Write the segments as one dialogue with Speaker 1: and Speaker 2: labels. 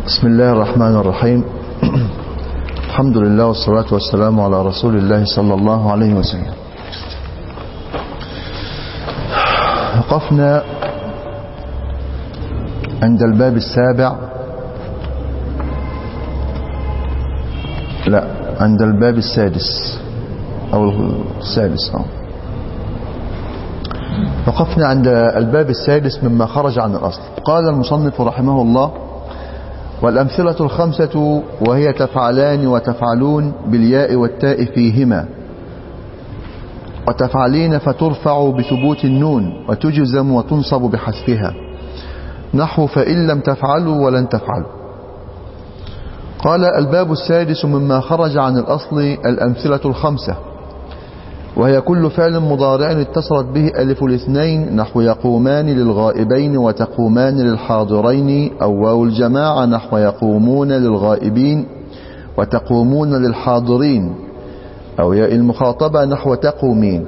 Speaker 1: بسم الله الرحمن الرحيم الحمد لله والصلاة والسلام على رسول الله صلى الله عليه وسلم وقفنا عند الباب السابع لا عند الباب السادس أو السادس أو وقفنا عند الباب السادس مما خرج عن الأصل قال المصنف رحمه الله والأمثلة الخمسة وهي تفعلان وتفعلون بالياء والتاء فيهما وتفعلين فترفع بثبوت النون وتجزم وتنصب بحذفها نحو فإن لم تفعلوا ولن تفعلوا قال الباب السادس مما خرج عن الأصل الأمثلة الخمسة وهي كل فعل مضارع اتصلت به ألف الاثنين نحو يقومان للغائبين وتقومان للحاضرين أو واو الجماعة نحو يقومون للغائبين وتقومون للحاضرين أو ياء المخاطبة نحو تقومين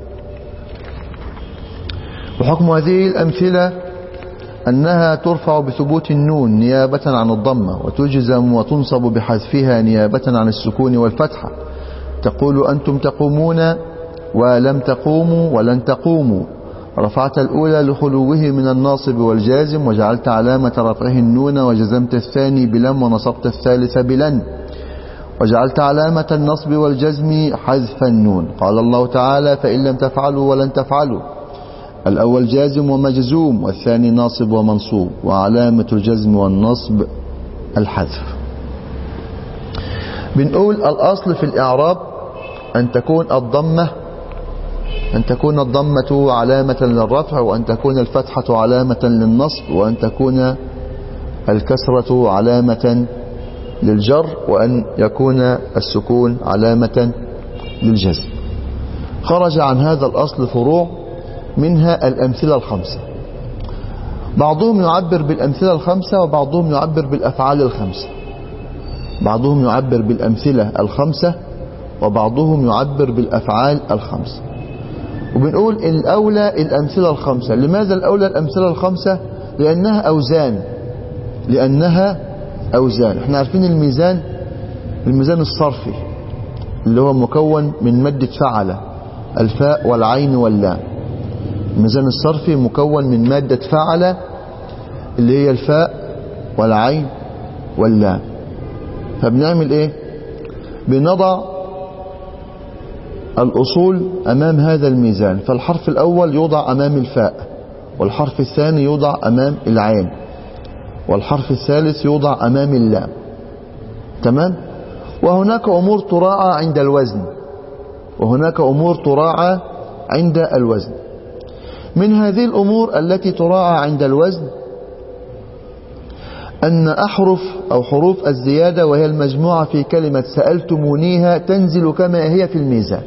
Speaker 1: وحكم هذه الأمثلة أنها ترفع بثبوت النون نيابة عن الضمة وتجزم وتنصب بحذفها نيابة عن السكون والفتحة تقول أنتم تقومون ولم تقوموا ولن تقوموا رفعت الأولى لخلوه من الناصب والجازم وجعلت علامة رفعه النون وجزمت الثاني بلم ونصبت الثالث بلن وجعلت علامة النصب والجزم حذف النون قال الله تعالى فإن لم تفعلوا ولن تفعلوا الأول جازم ومجزوم والثاني ناصب ومنصوب وعلامة الجزم والنصب الحذف بنقول الأصل في الإعراب أن تكون الضمة أن تكون الضمة علامة للرفع وأن تكون الفتحة علامة للنصب وأن تكون الكسرة علامة للجر وأن يكون السكون علامة للجزم خرج عن هذا الأصل فروع منها الأمثلة الخمسة بعضهم يعبر بالأمثلة الخمسة وبعضهم يعبر بالأفعال الخمسة بعضهم يعبر بالأمثلة الخمسة وبعضهم يعبر بالأفعال الخمسة وبنقول الأولى الأمثلة الخمسة لماذا الأولى الأمثلة الخمسة لأنها أوزان لأنها أوزان احنا عارفين الميزان الميزان الصرفي اللي هو مكون من مادة فعل الفاء والعين واللام الميزان الصرفي مكون من مادة فعل اللي هي الفاء والعين واللام فبنعمل ايه بنضع الأصول أمام هذا الميزان فالحرف الأول يوضع أمام الفاء والحرف الثاني يوضع أمام العين والحرف الثالث يوضع أمام اللام تمام وهناك أمور تراعى عند الوزن وهناك أمور تراعى عند الوزن من هذه الأمور التي تراعى عند الوزن أن أحرف أو حروف الزيادة وهي المجموعة في كلمة سألتمونيها تنزل كما هي في الميزان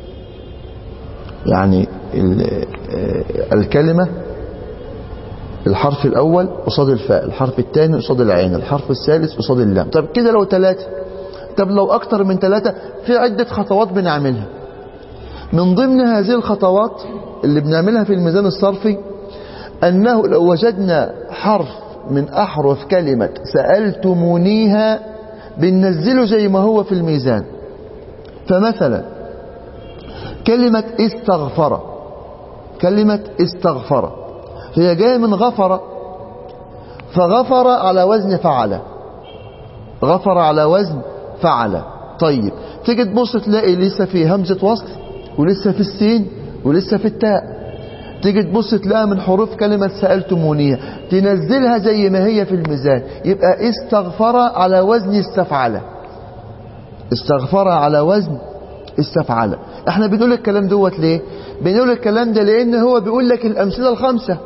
Speaker 1: يعني الكلمة الحرف الأول قصاد الفاء الحرف الثاني قصاد العين الحرف الثالث قصاد اللام طب كده لو ثلاثة طب لو أكتر من ثلاثة في عدة خطوات بنعملها من ضمن هذه الخطوات اللي بنعملها في الميزان الصرفي أنه لو وجدنا حرف من أحرف كلمة سألتمونيها بننزله زي ما هو في الميزان فمثلا كلمة استغفر كلمة استغفر هي جاية من غفر فغفر على وزن فعل غفر على وزن فعل طيب تيجي تبص تلاقي لسه في همزة وصل ولسه في السين ولسه في التاء تيجي تبص تلاقيها من حروف كلمة سألتمونيها تنزلها زي ما هي في الميزان يبقى استغفر على وزن استفعل استغفر على وزن استفعل احنا بنقول الكلام دوت ليه بنقول الكلام ده لان هو بيقول لك الامثله الخمسه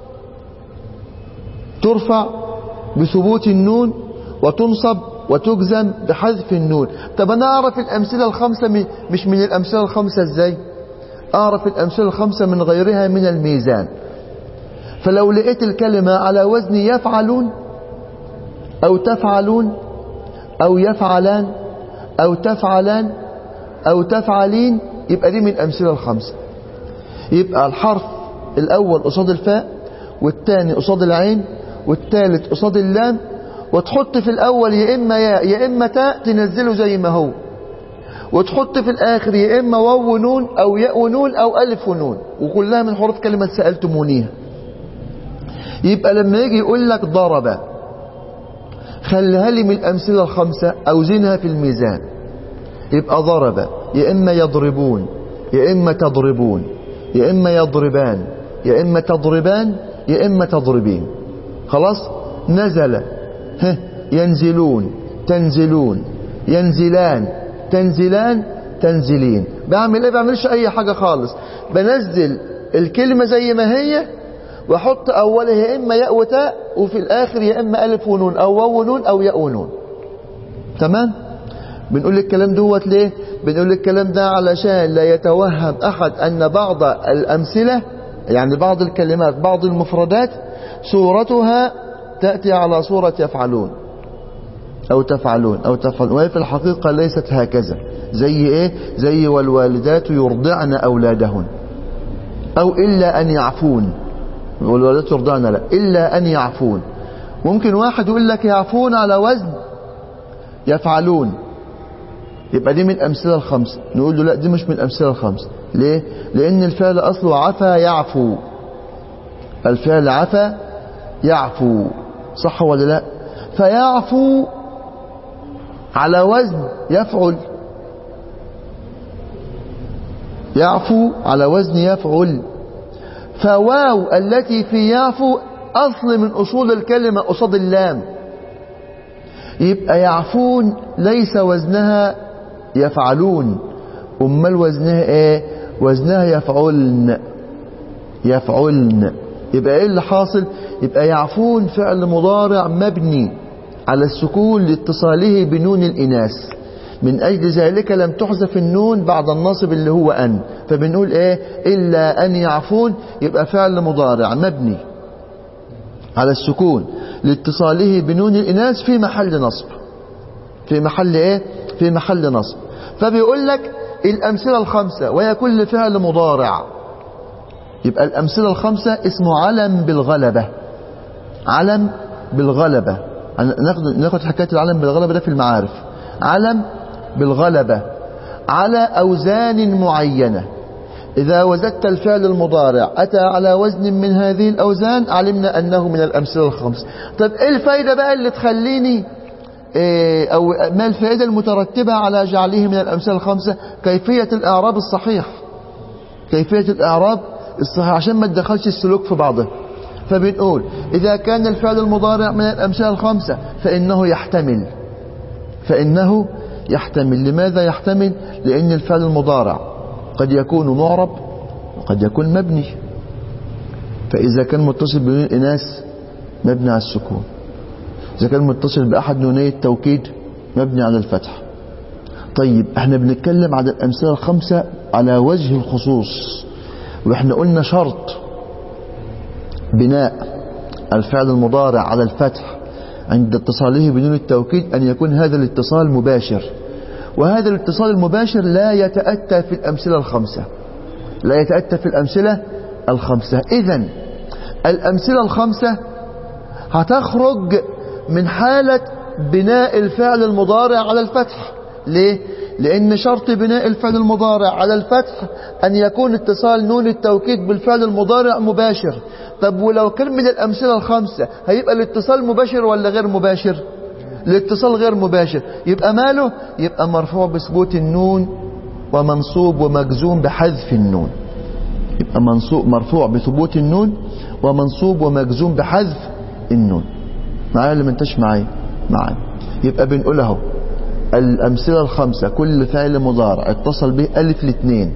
Speaker 1: ترفع بثبوت النون وتنصب وتجزم بحذف النون طب انا اعرف الامثله الخمسه مش من الامثله الخمسه ازاي اعرف الامثله الخمسه من غيرها من الميزان فلو لقيت الكلمه على وزن يفعلون او تفعلون او يفعلان او تفعلان او تفعلين يبقى دي من الامثله الخمسه يبقى الحرف الاول قصاد الفاء والثاني قصاد العين والثالث قصاد اللام وتحط في الأول يا إما ياء يا إما تاء تنزله زي ما هو وتحط في الآخر يا إما واو ونون أو ياء ونون أو ألف ونون وكلها من حروف كلمة سألتمونيها يبقى لما يجي يقول لك ضرب خليها لي من الأمثلة الخمسة أوزنها في الميزان يبقى ضرب يا إما يضربون يا إما تضربون يا إما يضربان يا إما تضربان يا إما تضربين خلاص نزل ها ينزلون تنزلون ينزلان تنزلان تنزلين بعمل ايه بعملش اي حاجة خالص بنزل الكلمة زي ما هي واحط اولها يا اما ياء وتاء وفي الاخر يا اما الف ونون او واو ونون او ياء ونون تمام بنقول الكلام دوت ليه بنقول الكلام ده علشان لا يتوهم احد ان بعض الامثلة يعني بعض الكلمات بعض المفردات صورتها تأتي على صورة يفعلون أو تفعلون أو تفعلون وهي في الحقيقة ليست هكذا زي إيه زي والوالدات يرضعن أولادهن أو إلا أن يعفون والوالدات يرضعن لا إلا أن يعفون ممكن واحد يقول لك يعفون على وزن يفعلون يبقى دي من الأمثلة الخمسة نقول له لا دي مش من الأمثلة الخمسة ليه لأن الفعل أصله عفا يعفو الفعل عفا يعفو صح ولا لا فيعفو على وزن يفعل يعفو على وزن يفعل فواو التي في يعفو أصل من أصول الكلمة قصاد اللام يبقى يعفون ليس وزنها يفعلون أمال وزنها إيه وزنها يفعلن يفعلن يبقى إيه اللي حاصل يبقى يعفون فعل مضارع مبني على السكون لاتصاله بنون الإناث من أجل ذلك لم تحذف النون بعد النصب اللي هو أن فبنقول إيه إلا أن يعفون يبقى فعل مضارع مبني على السكون لاتصاله بنون الإناث في محل نصب في محل إيه في محل نصب فبيقول لك الأمثلة الخمسة وهي كل فعل مضارع يبقى الأمثلة الخمسة اسمه علم بالغلبة علم بالغلبة ناخد ناخد حكاية العلم بالغلبة ده في المعارف علم بالغلبة على أوزان معينة إذا وزدت الفعل المضارع أتى على وزن من هذه الأوزان علمنا أنه من الأمثلة الخمس طب إيه الفايدة بقى اللي تخليني إيه أو ما الفائدة المترتبة على جعله من الأمثلة الخمسة كيفية الإعراب الصحيح كيفية الإعراب الصحيح عشان ما تدخلش السلوك في بعضه فبنقول إذا كان الفعل المضارع من الأمثلة الخمسة فإنه يحتمل فإنه يحتمل لماذا يحتمل لأن الفعل المضارع قد يكون معرب وقد يكون مبني فإذا كان متصل بنون الإناث مبني على السكون إذا كان متصل بأحد نوني التوكيد مبني على الفتح طيب احنا بنتكلم عن الأمثلة الخمسة على وجه الخصوص واحنا قلنا شرط بناء الفعل المضارع على الفتح عند اتصاله بنون التوكيد أن يكون هذا الاتصال مباشر وهذا الاتصال المباشر لا يتأتى في الأمثلة الخمسة لا يتأتى في الأمثلة الخمسة إذا الأمثلة الخمسة هتخرج من حالة بناء الفعل المضارع على الفتح ليه؟ لأن شرط بناء الفعل المضارع على الفتح أن يكون اتصال نون التوكيد بالفعل المضارع مباشر طب ولو كان من الأمثلة الخمسة هيبقى الاتصال مباشر ولا غير مباشر الاتصال غير مباشر يبقى ماله يبقى مرفوع بثبوت النون ومنصوب ومجزوم بحذف النون يبقى منصوب مرفوع بثبوت النون ومنصوب ومجزوم بحذف النون معايا اللي ما انتش معايا معايا يبقى بنقول اهو الأمثلة الخمسة كل فعل مضارع اتصل به ألف الاثنين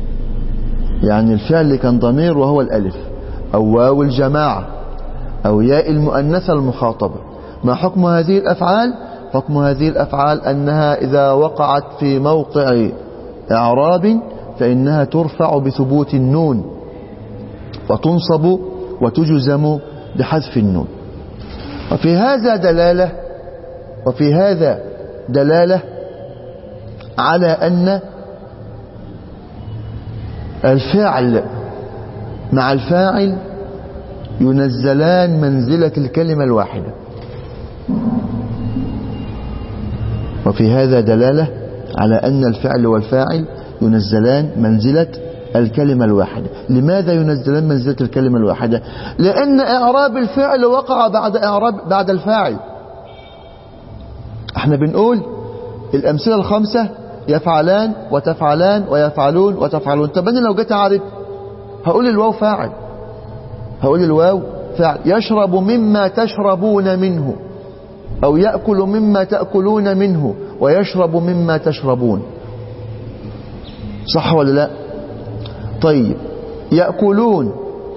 Speaker 1: يعني الفعل اللي كان ضمير وهو الألف أو واو الجماعة أو ياء المؤنثة المخاطبة ما حكم هذه الأفعال حكم هذه الأفعال أنها إذا وقعت في موقع إعراب فإنها ترفع بثبوت النون وتنصب وتجزم بحذف النون وفي هذا دلالة وفي هذا دلالة على أن الفعل مع الفاعل ينزلان منزلة الكلمة الواحدة وفي هذا دلالة على أن الفعل والفاعل ينزلان منزلة الكلمة الواحدة لماذا ينزلان منزلة الكلمة الواحدة لأن إعراب الفعل وقع بعد إعراب بعد الفاعل احنا بنقول الأمثلة الخمسة يفعلان وتفعلان ويفعلون وتفعلون طب أنا لو جيت أعرف هقول الواو فاعل هقول الواو فاعل يشرب مما تشربون منه أو يأكل مما تأكلون منه ويشرب مما تشربون صح ولا لا طيب يأكلون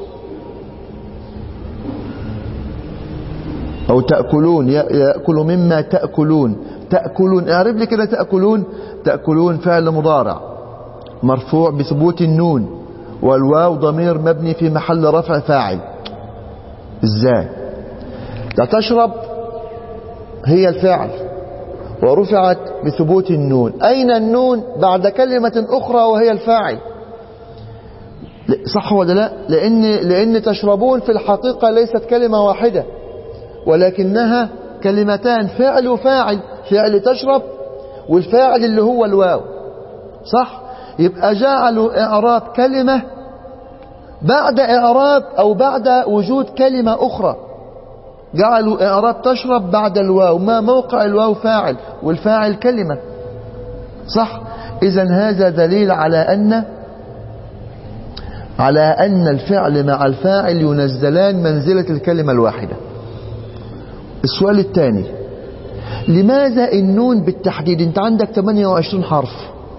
Speaker 1: أو تأكلون يأكل مما تأكلون تأكلون اعرف لي كده تأكلون تأكلون فعل مضارع مرفوع بثبوت النون والواو ضمير مبني في محل رفع فاعل ازاي لا تشرب هي الفعل ورفعت بثبوت النون أين النون بعد كلمة أخرى وهي الفاعل صح ولا لا لأن, لأن تشربون في الحقيقة ليست كلمة واحدة ولكنها كلمتان فعل وفاعل فعل تشرب والفاعل اللي هو الواو صح يبقى جعلوا إعراب كلمة بعد إعراب أو بعد وجود كلمة أخرى جعلوا إعراب تشرب بعد الواو ما موقع الواو فاعل والفاعل كلمة صح إذا هذا دليل على أن على أن الفعل مع الفاعل ينزلان منزلة الكلمة الواحدة السؤال الثاني لماذا النون بالتحديد انت عندك 28 حرف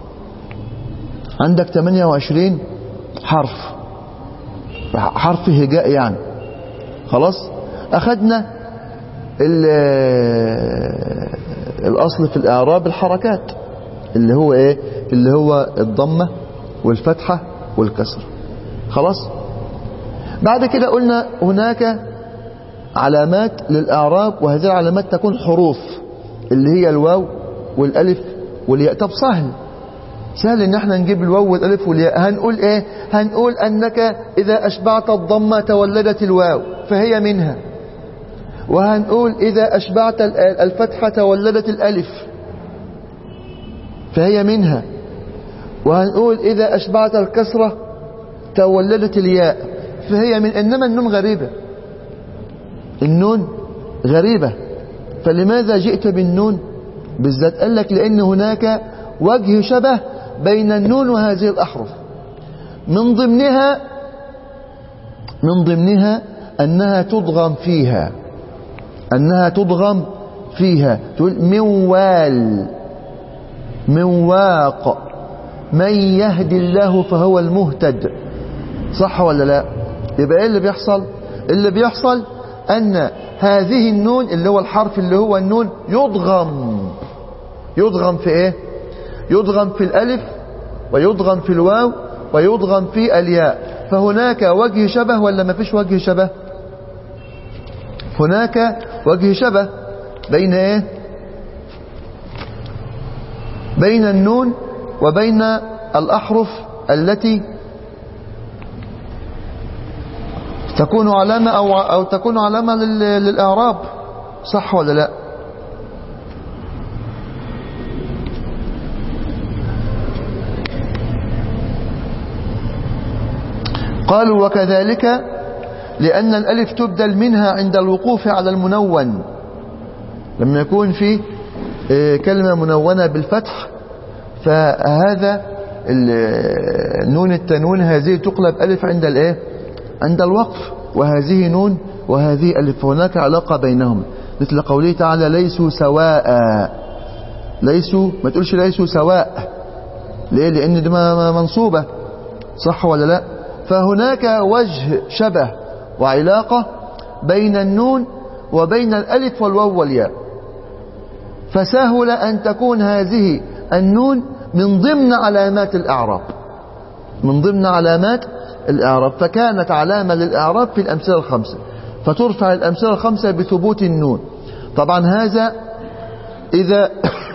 Speaker 1: عندك 28 حرف حرف هجاء يعني خلاص أخذنا الأصل في الإعراب الحركات اللي هو إيه اللي هو الضمة والفتحة والكسر خلاص بعد كده قلنا هناك علامات للإعراب وهذه العلامات تكون حروف اللي هي الواو والألف والياء طب سهل سهل ان احنا نجيب الواو والالف والياء هنقول ايه هنقول انك اذا اشبعت الضمه تولدت الواو فهي منها وهنقول اذا اشبعت الفتحه تولدت الالف فهي منها وهنقول اذا اشبعت الكسره تولدت الياء فهي من انما النون غريبه النون غريبه فلماذا جئت بالنون بالذات قال لك لان هناك وجه شبه بين النون وهذه الأحرف من ضمنها من ضمنها أنها تضغم فيها أنها تضغم فيها تقول موال مواق من يهدي الله فهو المهتد صح ولا لا يبقى ايه اللي بيحصل اللي بيحصل أن هذه النون اللي هو الحرف اللي هو النون يضغم يضغم في ايه يضغم في الألف ويضغم في الواو ويضغم في الياء فهناك وجه شبه ولا ما فيش وجه شبه هناك وجه شبه بين ايه بين النون وبين الأحرف التي تكون علامة أو, أو تكون علامة للإعراب صح ولا لا قالوا وكذلك لأن الألف تبدل منها عند الوقوف على المنون لما يكون في كلمة منونة بالفتح فهذا نون التنوين هذه تقلب ألف عند الإيه عند الوقف وهذه نون وهذه ألف هناك علاقة بينهم مثل قوله تعالى ليسوا سواء ليسوا ما تقولش ليسوا سواء ليه لأن دي منصوبة صح ولا لا فهناك وجه شبه وعلاقة بين النون وبين الألف والواو والياء فسهل أن تكون هذه النون من ضمن علامات الإعراب من ضمن علامات الإعراب فكانت علامة للإعراب في الأمثلة الخمسة فترفع الأمثلة الخمسة بثبوت النون طبعا هذا إذا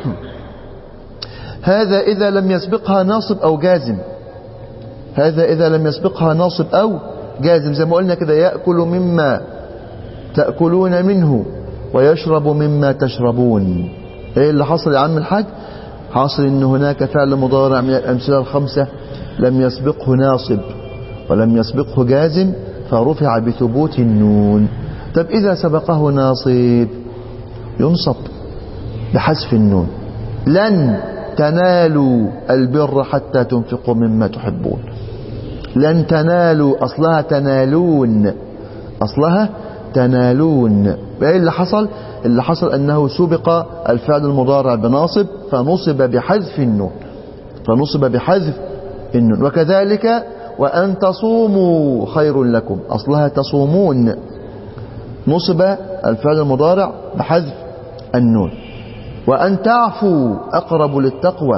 Speaker 1: هذا إذا لم يسبقها ناصب أو جازم هذا إذا لم يسبقها ناصب أو جازم زي ما قلنا كده يأكل مما تأكلون منه ويشرب مما تشربون ايه اللي حصل يا عم الحاج حاصل ان هناك فعل مضارع من الامثله الخمسه لم يسبقه ناصب ولم يسبقه جازم فرفع بثبوت النون طب اذا سبقه ناصب ينصب بحذف النون لن تنالوا البر حتى تنفقوا مما تحبون لن تنالوا اصلها تنالون اصلها تنالون ايه اللي حصل اللي حصل انه سبق الفعل المضارع بناصب فنصب بحذف النون فنصب بحذف النون وكذلك وان تصوموا خير لكم اصلها تصومون نصب الفعل المضارع بحذف النون وان تعفوا اقرب للتقوى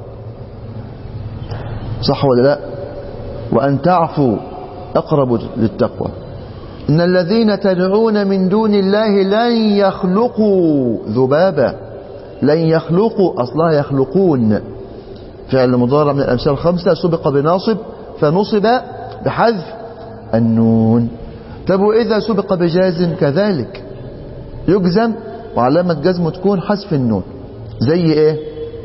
Speaker 1: صح ولا لا وان تعفوا اقرب للتقوى إن الذين تدعون من دون الله لن يخلقوا ذبابا لن يخلقوا أصلها يخلقون فعل مضارع من الأمثال الخمسة سبق بناصب فنصب بحذف النون طب وإذا سبق بجازم كذلك يجزم وعلامة جزمه تكون حذف النون زي إيه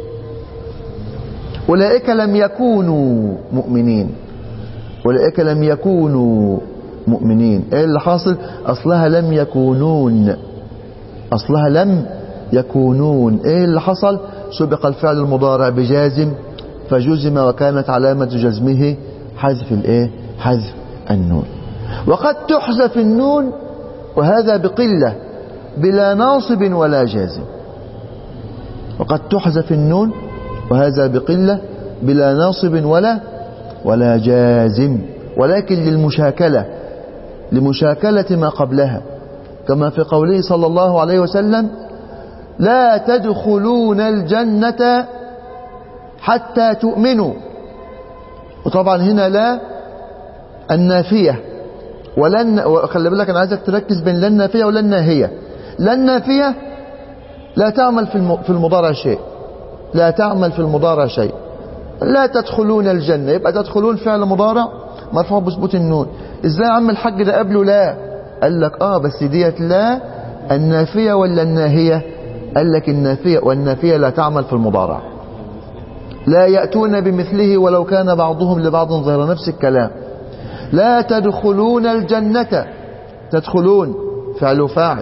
Speaker 1: أولئك لم يكونوا مؤمنين أولئك لم يكونوا مؤمنين ايه اللي حاصل اصلها لم يكونون اصلها لم يكونون ايه اللي حصل سبق الفعل المضارع بجازم فجزم وكانت علامة جزمه حذف الايه حذف النون وقد تحذف النون وهذا بقلة بلا ناصب ولا جازم وقد تحذف النون وهذا بقلة بلا ناصب ولا ولا جازم ولكن للمشاكله لمشاكلة ما قبلها كما في قوله صلى الله عليه وسلم لا تدخلون الجنة حتى تؤمنوا وطبعا هنا لا النافية ولن خلي بالك انا عايزك تركز بين لا النافية ولا الناهية لا النافية لا تعمل في المضارع شيء لا تعمل في المضارع شيء لا تدخلون الجنة يبقى تدخلون فعل مضارع مرفوع بثبوت النون ازاي يا عم الحاج ده قبله لا قال لك اه بس ديت لا النافية ولا الناهية قال لك النافية والنافية لا تعمل في المضارع لا يأتون بمثله ولو كان بعضهم لبعض ظهر نفس الكلام لا تدخلون الجنة تدخلون فعل فاعل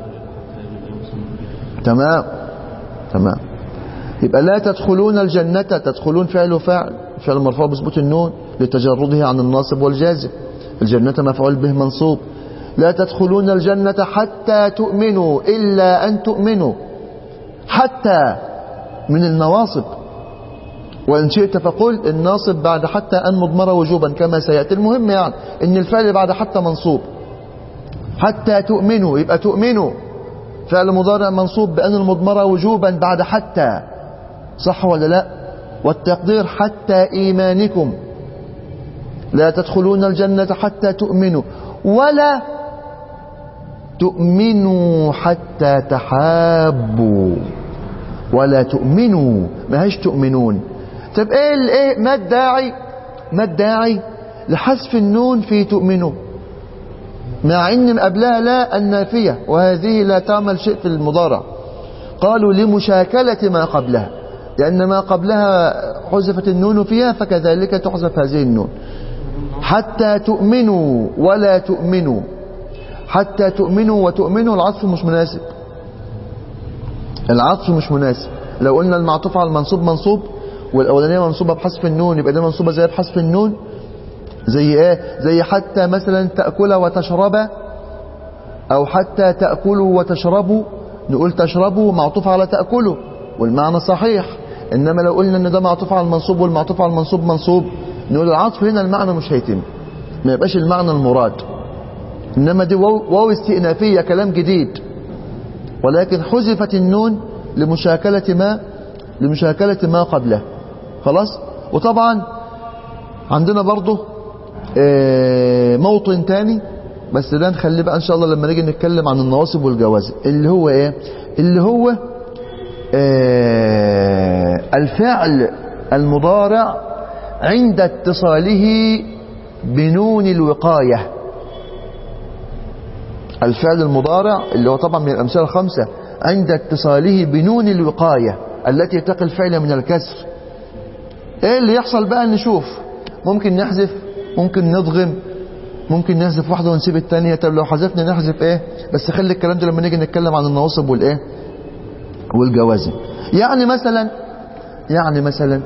Speaker 1: تمام تمام يبقى لا تدخلون الجنة تدخلون فعل فاعل فعل مرفوع بثبوت النون لتجرده عن الناصب والجازم الجنة مفعول به منصوب لا تدخلون الجنة حتى تؤمنوا إلا أن تؤمنوا حتى من النواصب وإن شئت فقل الناصب بعد حتى أن مضمرة وجوبا كما سيأتي المهم يعني إن الفعل بعد حتى منصوب حتى تؤمنوا يبقى تؤمنوا فعل مضارع منصوب بأن المضمرة وجوبا بعد حتى صح ولا لا والتقدير حتى إيمانكم لا تدخلون الجنة حتى تؤمنوا ولا تؤمنوا حتى تحابوا ولا تؤمنوا ما هيش تؤمنون طب ايه الايه ما الداعي ما الداعي لحذف النون في تؤمنوا مع ان قبلها لا النافية وهذه لا تعمل شيء في المضارع قالوا لمشاكلة ما قبلها لأن ما قبلها حذفت النون فيها فكذلك تحذف هذه النون حتى تؤمنوا ولا تؤمنوا حتى تؤمنوا وتؤمنوا العطف مش مناسب العطف مش مناسب لو قلنا المعطوف على المنصوب منصوب والأولانية منصوبة بحذف النون يبقى دي منصوبة زي بحذف النون زي ايه زي حتى مثلا تأكل وتشرب او حتى تأكلوا وتشربوا نقول تشربوا معطوف على تأكلوا والمعنى صحيح انما لو قلنا ان ده معطوف على المنصوب والمعطوف على المنصوب منصوب نقول العطف هنا المعنى مش هيتم ما يبقاش المعنى المراد انما دي واو, واو استئنافية كلام جديد ولكن حذفت النون لمشاكلة ما لمشاكلة ما قبله خلاص وطبعا عندنا برضه موطن تاني بس ده نخليه بقى ان شاء الله لما نيجي نتكلم عن النواصب والجوازم اللي هو ايه اللي هو الفعل المضارع عند اتصاله بنون الوقاية الفعل المضارع اللي هو طبعا من الأمثلة الخمسة عند اتصاله بنون الوقاية التي تقي الفعل من الكسر ايه اللي يحصل بقى نشوف ممكن نحذف ممكن نضغم ممكن نحذف واحدة ونسيب التانية طب لو حذفنا نحذف ايه بس خلي الكلام ده لما نيجي نتكلم عن النواصب والايه والجوازم يعني مثلا يعني مثلا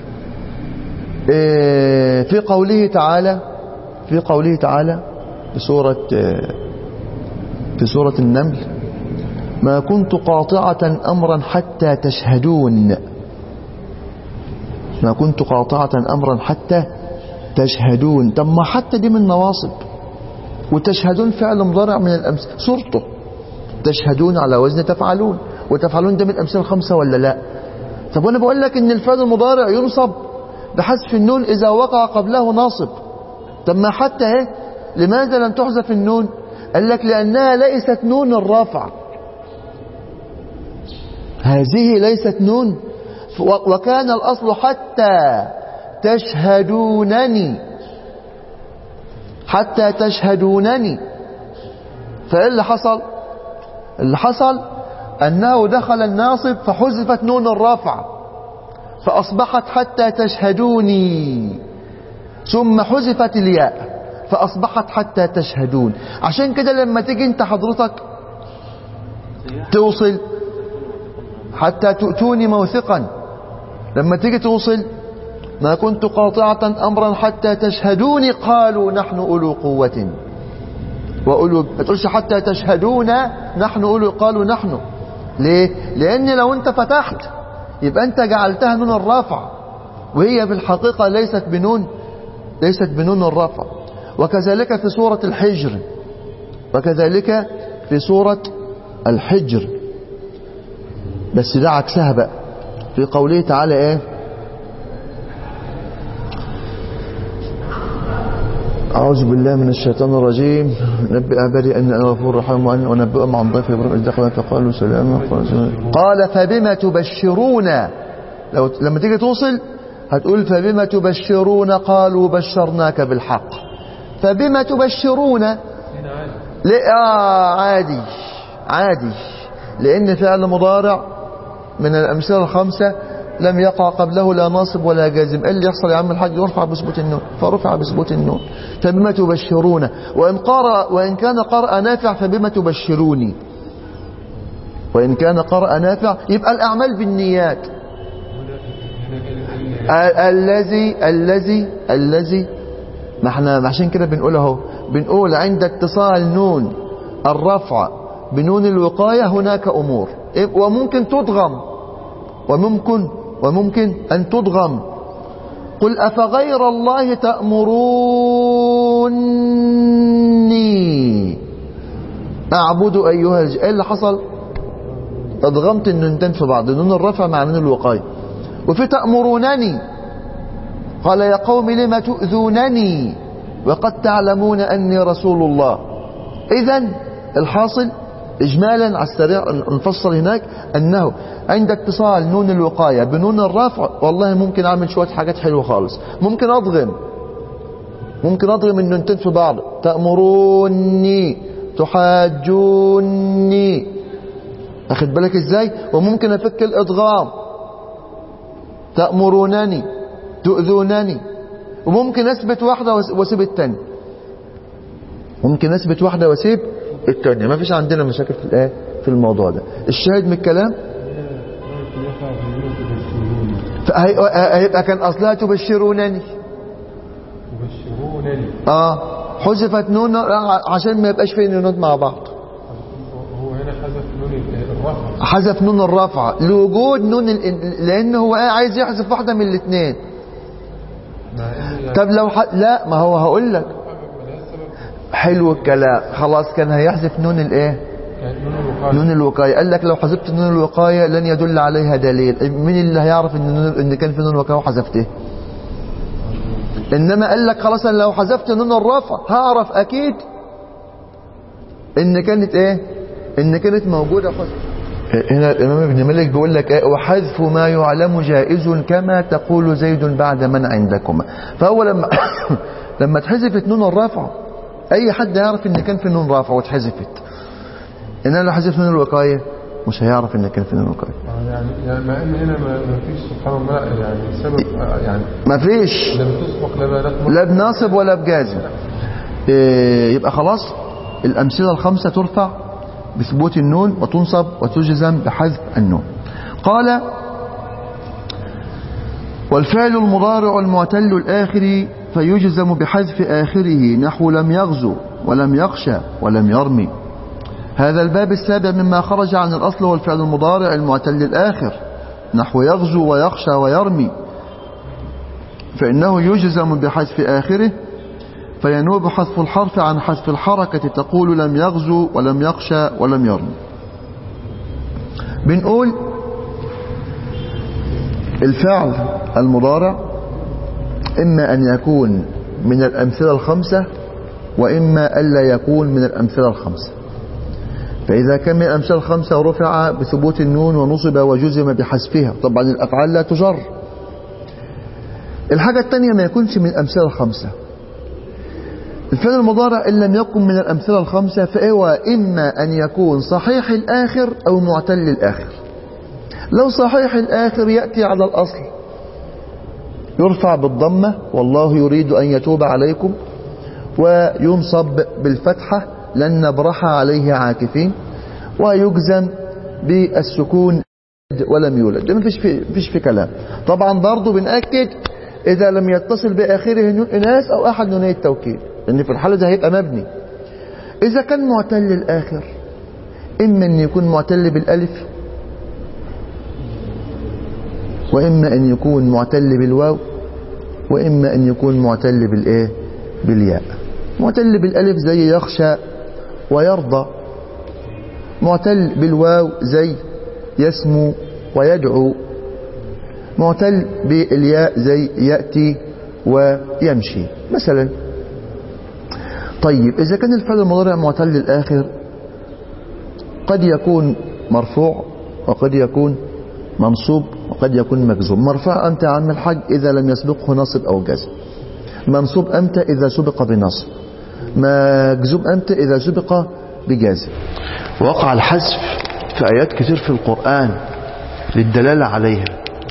Speaker 1: إيه في قوله تعالى في قوله تعالى في سورة في سورة النمل ما كنت قاطعة أمرا حتى تشهدون ما كنت قاطعة أمرا حتى تشهدون طب ما حتى دي من نواصب وتشهدون فعل مضارع من الأمس صورته تشهدون على وزن تفعلون وتفعلون ده من الأمثلة الخمسة ولا لا طب وانا بقول لك ان الفعل المضارع ينصب بحذف النون إذا وقع قبله ناصب طب ما حتى اهي لماذا لم تحذف النون قال لك لأنها ليست نون الرافع هذه ليست نون وكان الأصل حتى تشهدونني حتى تشهدونني فإيه اللي حصل اللي حصل أنه دخل الناصب فحذفت نون الرافع فأصبحت حتى تشهدوني ثم حذفت الياء فأصبحت حتى تشهدون عشان كده لما تيجي انت حضرتك توصل حتى تؤتوني موثقا لما تيجي توصل ما كنت قاطعة أمرا حتى تشهدوني قالوا نحن أولو قوة وأولو ما تقولش حتى تشهدون نحن أولو قالوا نحن ليه لأن لو أنت فتحت يبقى أنت جعلتها نون الرافع وهي في الحقيقة ليست بنون ليست بنون الرافع وكذلك في سورة الحجر وكذلك في سورة الحجر بس ده عكسها بقى في قوله تعالى ايه أعوذ بالله من الشيطان الرجيم نبئ عبادي أن أنا غفور رحيم وأن أنبئهم عن ضيف إبراهيم إذ دخل فقالوا سلاما قال فبما تبشرون لو لما تيجي توصل هتقول فبما تبشرون قالوا بشرناك بالحق فبما تبشرون لا آه عادي عادي لأن فعل مضارع من الأمثلة الخمسة لم يقع قبله لا ناصب ولا جازم إيه اللي يحصل يا عم الحاج يرفع بثبوت النون فرفع بثبوت النون فبما تبشرون وإن, قرأ وإن كان قرأ نافع فبما تبشروني وإن كان قرأ نافع يبقى الأعمال بالنيات الذي الذي الذي ما احنا عشان كده بنقول اهو بنقول عند اتصال نون الرفع بنون الوقاية هناك أمور وممكن تضغم وممكن وممكن أن تضغم قل أفغير الله تأمروني أعبد أيها الج... إيه اللي حصل أضغمت النونتين في بعض نون الرفع مع نون الوقاية وفي تأمرونني قال يا قوم لم تؤذونني وقد تعلمون أني رسول الله إذا الحاصل إجمالا على السريع نفصل هناك أنه عند اتصال نون الوقاية بنون الرفع والله ممكن أعمل شوية حاجات حلوة خالص ممكن أضغم ممكن أضغم النونتين في بعض تأمروني تحاجوني أخد بالك إزاي وممكن أفك الإضغام تأمرونني تؤذونني وممكن أثبت واحدة وأسيب التانية ممكن أثبت واحدة وأسيب التانية ما فيش عندنا مشاكل في الايه في الموضوع ده الشاهد من الكلام هيبقى كان اصلها تبشرونني
Speaker 2: تبشرونني
Speaker 1: اه حذفت نون عشان ما يبقاش فيه نونات مع بعض
Speaker 2: هو هنا حذف نون الرفع
Speaker 1: حذف نون الرفع لوجود نون ال... لان هو عايز يحذف واحده من الاثنين طب لو ح... لا ما هو هقول لك حلو الكلام خلاص كان هيحذف نون الايه نون الوقاية قال لك لو حذفت نون الوقاية لن يدل عليها دليل مين اللي هيعرف ان نون ان كان في نون الوقاية وحذفته انما قال لك خلاص لو حذفت نون الرفع هعرف اكيد ان كانت ايه ان كانت موجودة حذف هنا الامام ابن مالك بيقول لك ايه وحذف ما يعلم جائز كما تقول زيد بعد من عندكما فهو لما لما اتحذفت نون الرفع اي حد يعرف ان كان في نون رافع واتحذفت انما لو حذف نون الوقايه مش هيعرف ان كان فين المكره
Speaker 2: آه، يعني يعني مع ان هنا ما ما فيش سبحان الله يعني سبب آه، يعني
Speaker 1: مفيش
Speaker 2: لم تسبق لا بيانات
Speaker 1: لا بناصب ولا بجازم إيه، يبقى خلاص الأمثلة الخمسة ترفع بثبوت النون وتنصب وتجزم بحذف النون قال والفعل المضارع المعتل الآخر فيجزم بحذف آخره نحو لم يغزو ولم يخشى ولم يرمي هذا الباب السابع مما خرج عن الأصل والفعل المضارع المعتل الآخر نحو يغزو ويخشى ويرمي فإنه يجزم بحذف آخره فينوب حذف الحرف عن حذف الحركة تقول لم يغزو ولم يخشى ولم يرمي بنقول الفعل المضارع إما أن يكون من الأمثلة الخمسة وإما ألا يكون من الأمثلة الخمسة فإذا كان من الأمثلة الخمسة رفع بثبوت النون ونصب وجزم بحذفها طبعا الأفعال لا تجر الحاجة الثانية ما يكونش من الأمثلة الخمسة الفعل المضارع إن لم يكن من الأمثلة الخمسة فهو إما أن يكون صحيح الآخر أو معتل الآخر لو صحيح الآخر يأتي على الأصل يرفع بالضمة والله يريد أن يتوب عليكم وينصب بالفتحة لن نبرح عليه عاكفين ويجزم بالسكون ولم يولد ده مفيش في, مفيش في كلام طبعا برضه بنأكد إذا لم يتصل بآخره نون إناث أو أحد نوني التوكيد لأن في الحالة ده هيبقى مبني إذا كان معتل الآخر إما أن يكون معتل بالألف وإما أن يكون معتل بالواو وإما أن يكون معتل بالإيه بالياء معتل بالألف زي يخشى ويرضى معتل بالواو زي يسمو ويدعو معتل بالياء زي يأتي ويمشي مثلا طيب إذا كان الفعل المضارع معتل الآخر قد يكون مرفوع وقد يكون منصوب وقد يكون مجزوم مرفوع أنت يا عم الحاج إذا لم يسبقه نصب أو جزم منصوب أنت إذا سبق بنصب مجزوم أنت إذا سبق بجازم وقع الحذف في آيات كتير في القرآن للدلالة عليها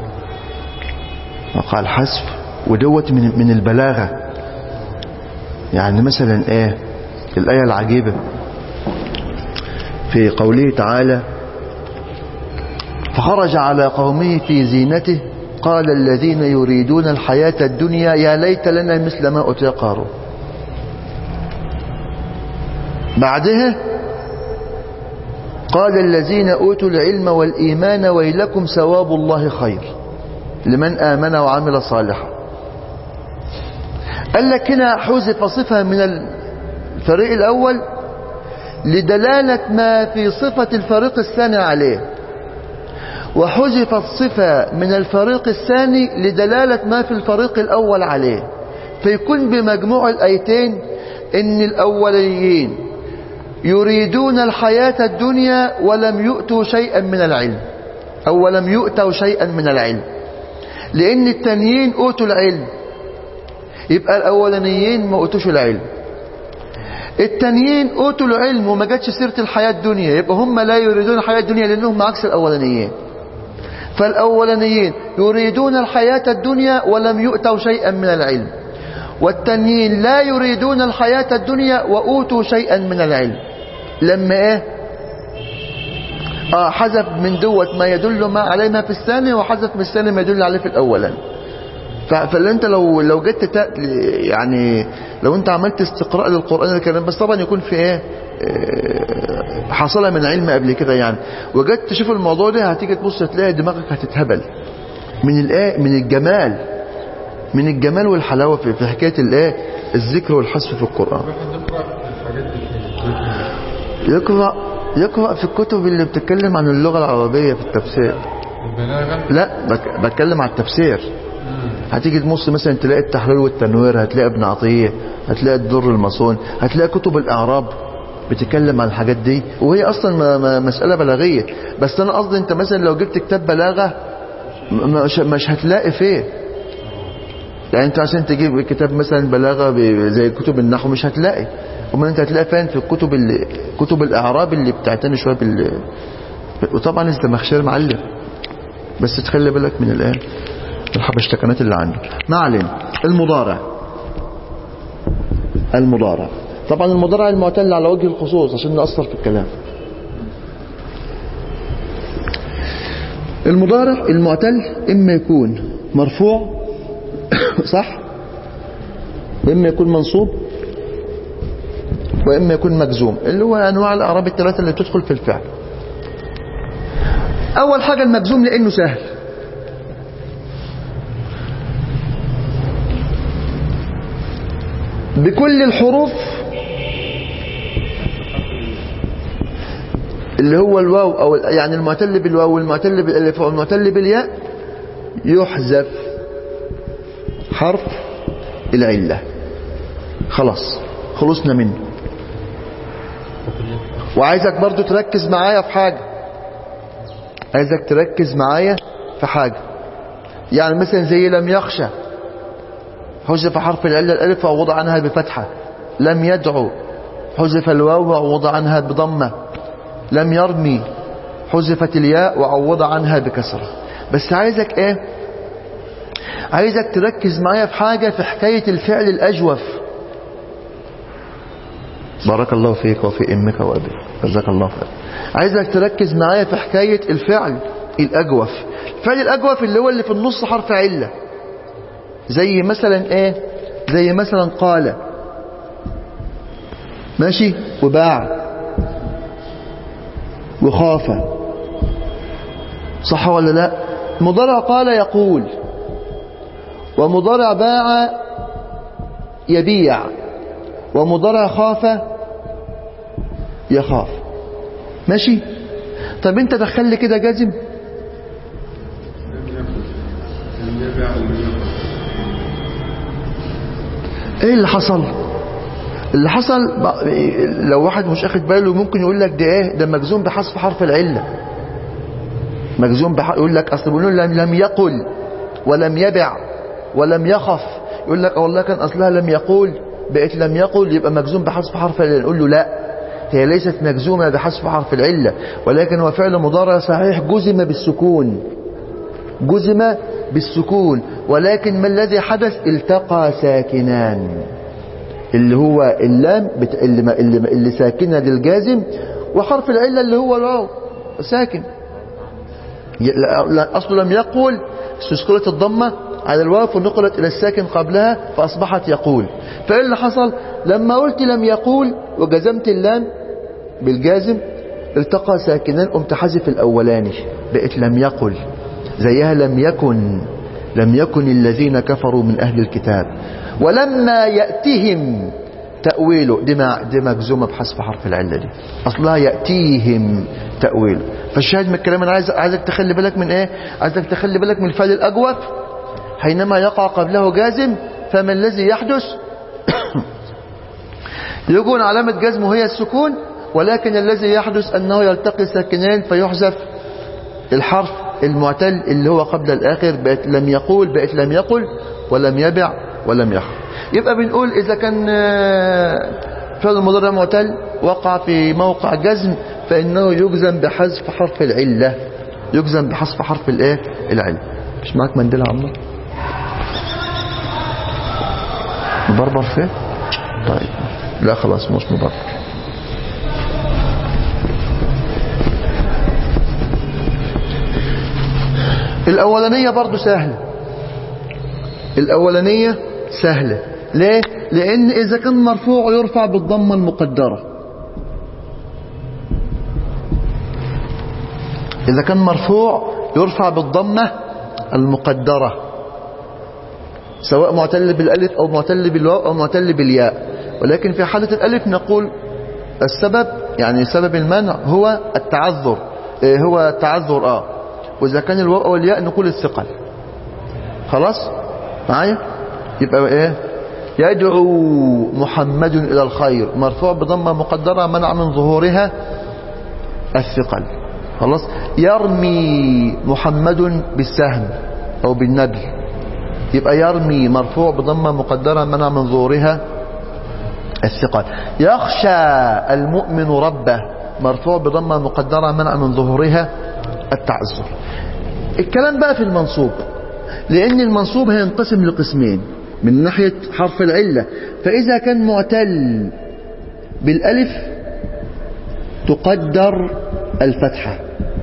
Speaker 1: وقع الحذف ودوت من من البلاغة يعني مثلا ايه الآية العجيبة في قوله تعالى فخرج على قومه في زينته قال الذين يريدون الحياة الدنيا يا ليت لنا مثل ما أوتي قارون بعدها قال الذين أوتوا العلم والإيمان ويلكم ثواب الله خير لمن آمن وعمل صالحا قال لك هنا حذف صفة من الفريق الأول لدلالة ما في صفة الفريق الثاني عليه وحذفت صفة من الفريق الثاني لدلالة ما في الفريق الأول عليه فيكون بمجموع الآيتين إن الأوليين يريدون الحياة الدنيا ولم يؤتوا شيئا من العلم أو ولم يؤتوا شيئا من العلم لأن التانيين أوتوا العلم يبقى الأولانيين ما أوتوش العلم التانيين أوتوا العلم وما جاتش سيرة الحياة الدنيا يبقى هم لا يريدون الحياة الدنيا لأنهم عكس الأولانيين فالأولانيين يريدون الحياة الدنيا ولم يؤتوا شيئا من العلم والتانيين لا يريدون الحياة الدنيا وأوتوا شيئا من العلم لما ايه اه حذف من دوت ما يدل ما عليه ما في الثاني وحذف من الثاني ما يدل عليه في الاولاني فاللي انت لو لو جيت تت- يعني لو انت عملت استقراء للقران الكريم بس طبعا يكون في ايه آه، حصل من علم قبل كده يعني وجيت تشوف الموضوع ده هتيجي تبص تلاقي دماغك هتتهبل من الايه من الجمال من الجمال والحلاوه في في حكايه الايه الذكر والحذف في القران
Speaker 2: الواحد يقرأ الحاجات دي
Speaker 1: يقرأ يقرأ في الكتب اللي بتتكلم عن اللغة العربية في التفسير
Speaker 2: البلاغة
Speaker 1: لا بك بتكلم عن التفسير
Speaker 2: مم.
Speaker 1: هتيجي تبص مثلا تلاقي التحرير والتنوير هتلاقي ابن عطية هتلاقي الدر المصون هتلاقي كتب الإعراب بتتكلم عن الحاجات دي وهي أصلا ما- ما- مسألة بلاغية بس أنا قصدي أنت مثلا لو جبت كتاب بلاغة م- مش, مش هتلاقي فيه يعني انت عشان تجيب كتاب مثلا بلاغه ب- زي كتب النحو مش هتلاقي امال انت هتلاقي فين في الكتب اللي كتب الاعراب اللي بتعتني شويه بال وطبعا الزمخشري معلم بس تخلي بالك من الايه الحبشتكنات اللي عنده ما علينا المضارع المضارع طبعا المضارع المعتل على وجه الخصوص عشان نأثر في الكلام المضارع المعتل إما يكون مرفوع صح وإما يكون منصوب وإما يكون مجزوم اللي هو أنواع الأعراب الثلاثة اللي تدخل في الفعل أول حاجة المجزوم لأنه سهل بكل الحروف اللي هو الواو أو يعني المعتل بالواو والمعتل بالالف والمعتل بالياء يحذف حرف العلة خلاص خلصنا منه وعايزك برضو تركز معايا في حاجة عايزك تركز معايا في حاجة يعني مثلا زي لم يخشى حذف حرف العلة الألف ووضع عنها بفتحة لم يدعو حذف الواو ووضع عنها بضمة لم يرمي حذفت الياء وعوض عنها بكسرة بس عايزك ايه عايزك تركز معايا في حاجة في حكاية الفعل الأجوف بارك الله فيك وفي امك وابيك جزاك الله خير عايزك تركز معايا في حكاية الفعل الأجوف الفعل الأجوف اللي هو اللي في النص حرف علة زي مثلا ايه زي مثلا قال ماشي وباع وخاف صح ولا لا مضارع قال يقول ومضارع باع يبيع ومضارع خاف يخاف ماشي طب انت دخل لي كده جازم ايه اللي حصل اللي حصل لو واحد مش اخد باله ممكن يقول لك ده ايه ده مجزوم بحذف حرف العله مجزوم بح... يقول لك اصل بيقولوا لم لم يقل ولم يبع ولم يخف يقول لك والله كان اصلها لم يقول بقت لم يقل يبقى مجزوم بحذف حرف العله نقول له لا هي ليست مجزومه بحذف حرف العله ولكن هو فعل مضارع صحيح جزم بالسكون جزم بالسكون ولكن ما الذي حدث التقى ساكنان اللي هو اللام بت... اللي, ما... اللي, اللي ساكنه للجازم وحرف العله اللي هو الواو ساكن اصله لم يقول استثقلت الضمه على الواو فنقلت الى الساكن قبلها فاصبحت يقول فايه اللي حصل لما قلت لم يقول وجزمت اللام بالجازم التقى ساكنان قمت حذف الاولاني بقت لم يقل زيها لم يكن لم يكن الذين كفروا من اهل الكتاب ولما يأتهم تأويله دي, دي مجزومة بحذف حرف العلة دي أصلها يأتيهم تأويله فالشاهد من الكلام أنا عايز عايزك تخلي بالك من إيه عايزك تخلي بالك من الفعل الأجوف حينما يقع قبله جازم فما الذي يحدث يكون علامة جزمه هي السكون ولكن الذي يحدث أنه يلتقي ساكنين فيحذف الحرف المعتل اللي هو قبل الآخر بقت لم يقول بقت لم يقل ولم يبع ولم يخف يبقى بنقول إذا كان فعل المضارع معتل وقع في موقع جزم فإنه يجزم بحذف حرف العلة يجزم بحذف حرف الايه العلة مش معاك منديل عمو مبربر فين طيب لا خلاص مش مبربر الأولانية برضو سهلة الأولانية سهلة ليه؟ لأن إذا كان مرفوع يرفع بالضمة المقدرة إذا كان مرفوع يرفع بالضمة المقدرة سواء معتل بالألف أو معتل بالواو أو معتل بالياء ولكن في حالة الألف نقول السبب يعني سبب المنع هو التعذر إيه هو التعذر آه وإذا كان الواو أو الياء نقول الثقل خلاص معايا يبقى ايه يدعو محمد إلى الخير مرفوع بضمة مقدرة منع من ظهورها الثقل خلاص يرمي محمد بالسهم أو بالنبل يبقى يرمي مرفوع بضمة مقدرة منع من ظهورها الثقل يخشى المؤمن ربه مرفوع بضمة مقدرة منع من ظهورها التعذر الكلام بقى في المنصوب لأن المنصوب هينقسم لقسمين من ناحية حرف العلة فإذا كان معتل بالألف تقدر الفتحة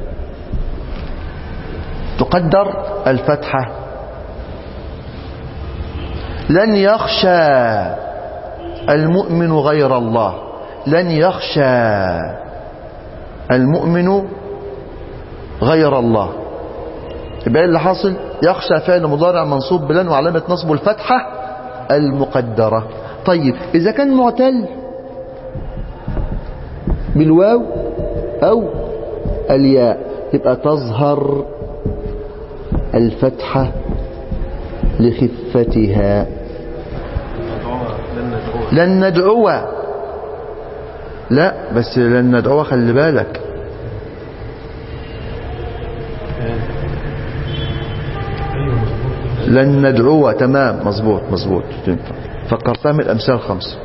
Speaker 1: تقدر الفتحة لن يخشى المؤمن غير الله لن يخشى المؤمن غير الله يبقى إيه اللي حاصل يخشى فعل مضارع منصوب بلن وعلامة نصبه الفتحة المقدرة طيب إذا كان معتل بالواو أو الياء يبقى تظهر الفتحة لخفتها لن ندعو لا بس لن ندعو خلي بالك لن ندعو تمام مظبوط مظبوط تنفع فكرتها من الأمثال الخمسة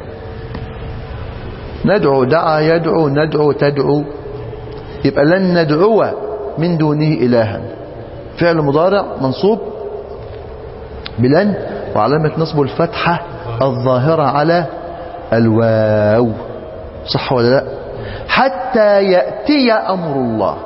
Speaker 1: ندعو دعا يدعو ندعو تدعو يبقى لن ندعو من دونه إلها فعل مضارع منصوب بلن وعلامة نصبه الفتحة الظاهرة على الواو صح ولا لا حتى يأتي أمر الله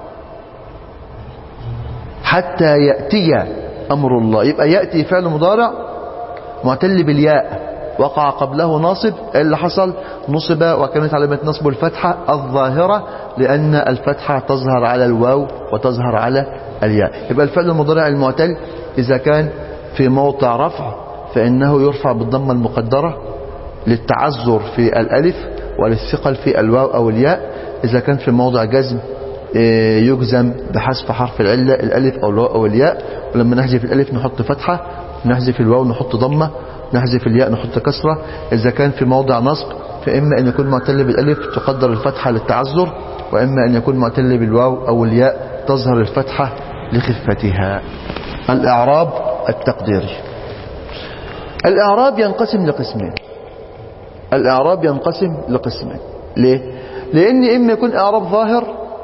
Speaker 1: حتى يأتي أمر الله يبقى يأتي فعل مضارع معتل بالياء وقع قبله ناصب اللي حصل نصب وكانت علامة نصبه الفتحة الظاهرة لأن الفتحة تظهر على الواو وتظهر على الياء يبقى الفعل المضارع المعتل إذا كان في موضع رفع فإنه يرفع بالضمة المقدرة للتعذر في الألف وللثقل في الواو أو الياء إذا كان في موضع جزم يجزم بحذف حرف العلة الألف أو الواو أو الياء ولما نحذف الألف نحط فتحة نحذف الواو نحط ضمة نحذف الياء نحط كسرة إذا كان في موضع نصب فإما أن يكون معتل بالألف تقدر الفتحة للتعذر وإما أن يكون معتل بالواو أو الياء تظهر الفتحة لخفتها الإعراب التقديري الإعراب ينقسم لقسمين الإعراب ينقسم لقسمين ليه؟ لأن إما يكون إعراب ظاهر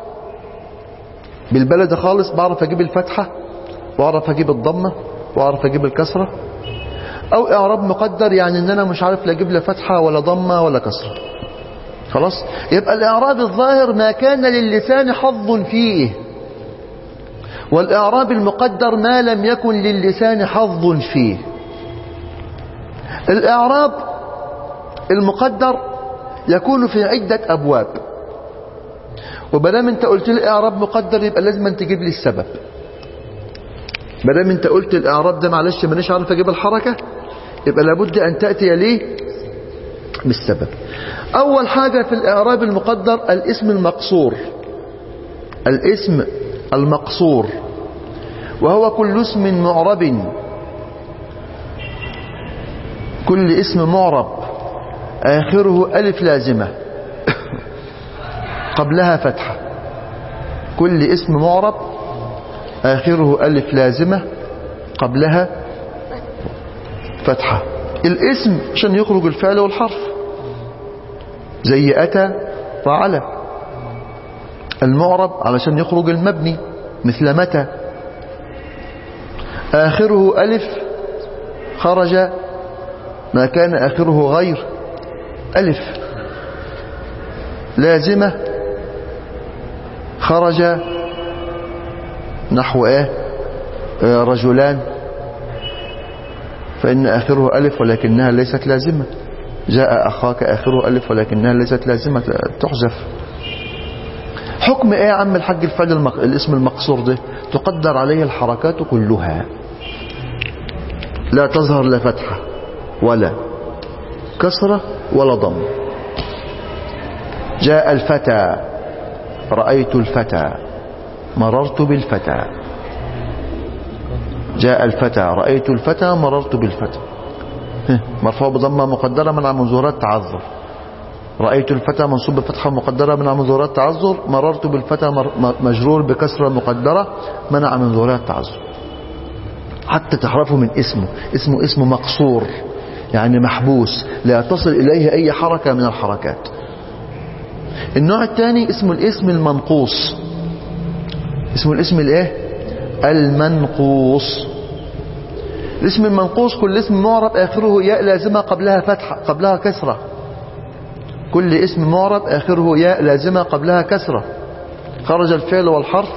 Speaker 1: بالبلد خالص بعرف أجيب الفتحة وأعرف أجيب الضمة وأعرف أجيب الكسرة أو إعراب مقدر يعني إن أنا مش عارف لا أجيب لا فتحة ولا ضمة ولا كسرة خلاص يبقى الإعراب الظاهر ما كان للسان حظ فيه والإعراب المقدر ما لم يكن للسان حظ فيه الإعراب المقدر يكون في عدة أبواب وبدام انت قلت لي اعراب مقدر يبقى لازم انت تجيب لي السبب بدام انت قلت الاعراب ده معلش مانيش عارف اجيب الحركه يبقى لابد ان تاتي ليه بالسبب اول حاجه في الاعراب المقدر الاسم المقصور الاسم المقصور وهو كل اسم معرب كل اسم معرب اخره الف لازمه قبلها فتحة كل اسم معرب آخره ألف لازمة قبلها فتحة الاسم عشان يخرج الفعل والحرف زي أتى فعل المعرب علشان يخرج المبني مثل متى آخره ألف خرج ما كان آخره غير ألف لازمة خرج نحو ايه آه رجلان فإن آخره ألف ولكنها ليست لازمة جاء أخاك آخره ألف ولكنها ليست لازمة تحذف حكم ايه يا عم الحاج الفعل المق... الاسم المقصور ده تقدر عليه الحركات كلها لا تظهر لا فتحة ولا كسرة ولا ضم جاء الفتى رأيت الفتى مررت بالفتى جاء الفتى رأيت الفتى مررت بالفتى مرفوع بضمة مقدرة من منظورات تعذر رأيت الفتى منصوب بفتحة مقدرة من منظورات تعذر مررت بالفتى مجرور بكسرة مقدرة منع من ظهورات تعذر حتى تعرفوا من اسمه اسمه اسم مقصور يعني محبوس لا تصل إليه أي حركة من الحركات النوع الثاني اسمه الاسم المنقوص اسمه الاسم الايه المنقوص الاسم المنقوص كل اسم معرب اخره ياء لازمه قبلها فتحه قبلها كسره كل اسم معرب اخره ياء لازمه قبلها كسره خرج الفعل والحرف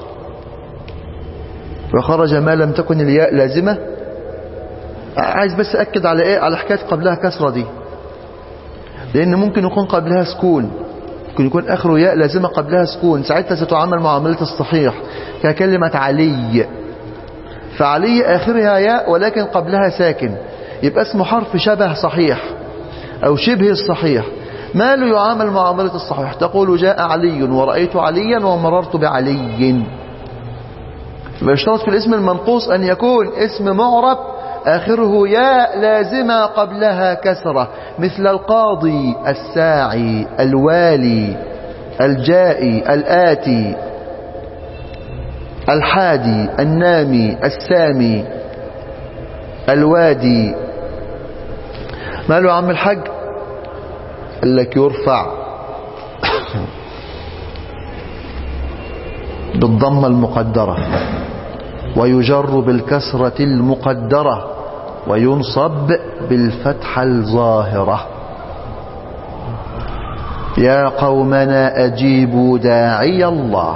Speaker 1: وخرج ما لم تكن الياء لازمه عايز بس اكد على ايه على حكايه قبلها كسره دي لان ممكن يكون قبلها سكون ممكن يكون اخره ياء لازمه قبلها سكون ساعتها ستعامل معامله الصحيح ككلمه علي فعلي اخرها ياء ولكن قبلها ساكن يبقى اسمه حرف شبه صحيح او شبه الصحيح ما له يعامل معامله الصحيح تقول جاء علي ورأيت عليا ومررت بعلي فيشترط في الاسم المنقوص ان يكون اسم معرب آخره ياء لازمة قبلها كسرة مثل القاضي الساعي الوالي الجائي الآتي الحادي النامي السامي الوادي ما له عم الحج قال لك يرفع بالضمة المقدرة ويجر بالكسرة المقدرة وينصب بالفتحة الظاهرة يا قومنا أجيبوا داعي الله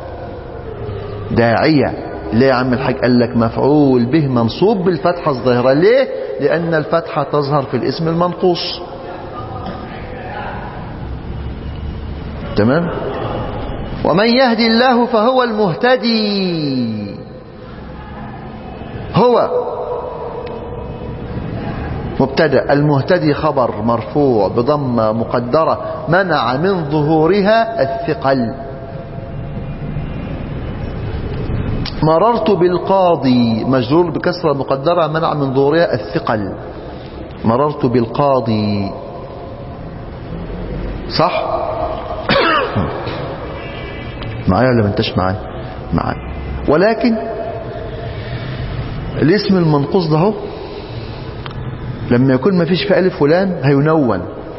Speaker 1: داعية ليه يا عم الحاج قال لك مفعول به منصوب بالفتحة الظاهرة ليه لأن الفتحة تظهر في الاسم المنقوص تمام ومن يهدي الله فهو المهتدي هو مبتدا المهتدي خبر مرفوع بضمه مقدره منع من ظهورها الثقل مررت بالقاضي مجرور بكسره مقدره منع من ظهورها الثقل مررت بالقاضي صح معايا ولا ما انتش معايا معايا ولكن الاسم المنقوص ده هو لما يكون ما فيش في ألف ولام هينون